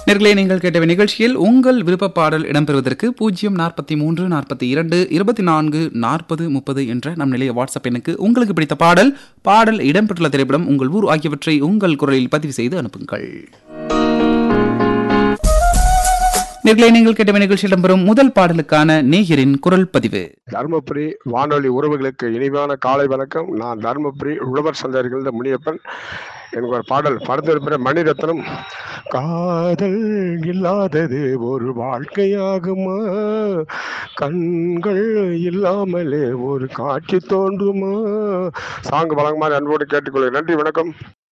நேர்களே நீங்கள் கேட்ட நிகழ்ச்சியில் உங்கள் விருப்ப பாடல் இடம்பெறுவதற்கு பூஜ்ஜியம் நாற்பத்தி மூன்று நாற்பத்தி இரண்டு இருபத்தி நான்கு நாற்பது முப்பது என்ற நம் நிலைய வாட்ஸ்அப் எண்ணுக்கு உங்களுக்கு பிடித்த பாடல் பாடல் இடம்பெற்றுள்ள திரைப்படம் உங்கள் ஊர் ஆகியவற்றை உங்கள் குரலில் பதிவு செய்து அனுப்புங்கள் நேர்களே நீங்கள் கேட்ட நிகழ்ச்சி இடம்பெறும் முதல் பாடலுக்கான நேயரின் குரல் பதிவு தருமபுரி வானொலி உறவுகளுக்கு இனிமையான காலை வணக்கம் நான் தருமபுரி உழவர் சந்தையர்கள் முனியப்பன் எனக்கு ஒரு பாடல் படத்திருப்பிற மணிரத்னம் காதல் இல்லாதது ஒரு வாழ்க்கையாகுமா கண்கள் இல்லாமலே ஒரு காட்சி தோன்றுமா சாங் வழங்குமாறு அன்போடு கேட்டுக்கொள்கிறேன் நன்றி வணக்கம்